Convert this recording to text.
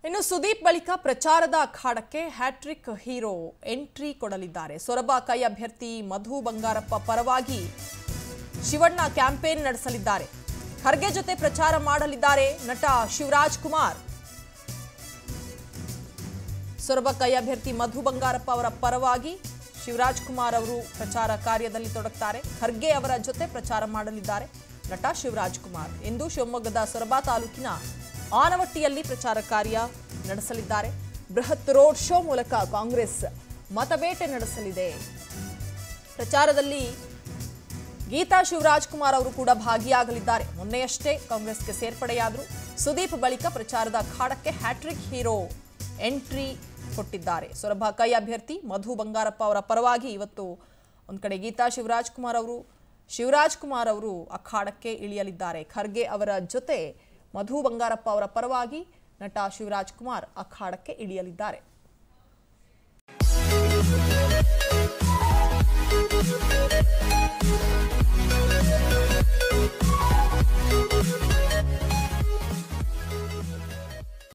ಇನ್ನು ಸುದೀಪ್ ಬಳಿಕ ಪ್ರಚಾರದ ಅಖಾಡಕ್ಕೆ ಹ್ಯಾಟ್ರಿಕ್ ಹೀರೋ ಎಂಟ್ರಿ ಕೊಡಲಿದ್ದಾರೆ ಸೊರಬ ಕೈ ಅಭ್ಯರ್ಥಿ ಮಧು ಬಂಗಾರಪ್ಪ ಪರವಾಗಿ ಶಿವಣ್ಣ ಕ್ಯಾಂಪೇನ್ ನಡೆಸಲಿದ್ದಾರೆ ಖರ್ಗೆ ಜೊತೆ ಪ್ರಚಾರ ಮಾಡಲಿದ್ದಾರೆ ನಟ ಶಿವರಾಜ್ ಕುಮಾರ್ ಸೊರಬ ಕೈ ಅಭ್ಯರ್ಥಿ ಮಧು ಬಂಗಾರಪ್ಪ ಅವರ ಪರವಾಗಿ ಶಿವರಾಜ್ ಕುಮಾರ್ ಅವರು ಪ್ರಚಾರ ಕಾರ್ಯದಲ್ಲಿ ತೊಡಗ್ತಾರೆ ಖರ್ಗೆ ಅವರ ಜೊತೆ ಪ್ರಚಾರ ಮಾಡಲಿದ್ದಾರೆ ನಟ ಶಿವರಾಜ್ ಕುಮಾರ್ ಇಂದು ಶಿವಮೊಗ್ಗದ ಸೊರಬ ತಾಲೂಕಿನ ಆನವಟ್ಟಿಯಲ್ಲಿ ಪ್ರಚಾರ ಕಾರ್ಯ ನಡೆಸಲಿದ್ದಾರೆ ಬೃಹತ್ ರೋಡ್ ಶೋ ಮೂಲಕ ಕಾಂಗ್ರೆಸ್ ಮತಬೇಟೆ ನಡೆಸಲಿದೆ ಪ್ರಚಾರದಲ್ಲಿ ಗೀತಾ ಶಿವರಾಜ್ ಕುಮಾರ್ ಅವರು ಕೂಡ ಭಾಗಿಯಾಗಲಿದ್ದಾರೆ ಮೊನ್ನೆಯಷ್ಟೇ ಕಾಂಗ್ರೆಸ್ಗೆ ಸೇರ್ಪಡೆಯಾದರು ಸುದೀಪ್ ಬಳಿಕ ಪ್ರಚಾರದ ಅಖಾಡಕ್ಕೆ ಹ್ಯಾಟ್ರಿಕ್ ಹೀರೋ ಎಂಟ್ರಿ ಕೊಟ್ಟಿದ್ದಾರೆ ಸೊರಬ ಕೈ ಅಭ್ಯರ್ಥಿ ಮಧು ಬಂಗಾರಪ್ಪ ಅವರ ಪರವಾಗಿ ಇವತ್ತು ಒಂದು ಕಡೆ ಗೀತಾ ಶಿವರಾಜ್ ಕುಮಾರ್ ಅವರು ಶಿವರಾಜ್ ಕುಮಾರ್ ಅವರು ಅಖಾಡಕ್ಕೆ ಇಳಿಯಲಿದ್ದಾರೆ ಖರ್ಗೆ ಅವರ ಜೊತೆ ಮಧು ಬಂಗಾರಪ್ಪ ಅವರ ಪರವಾಗಿ ನಟ ಶಿವರಾಜ್ ಕುಮಾರ್ ಅಖಾಡಕ್ಕೆ ಇಳಿಯಲಿದ್ದಾರೆ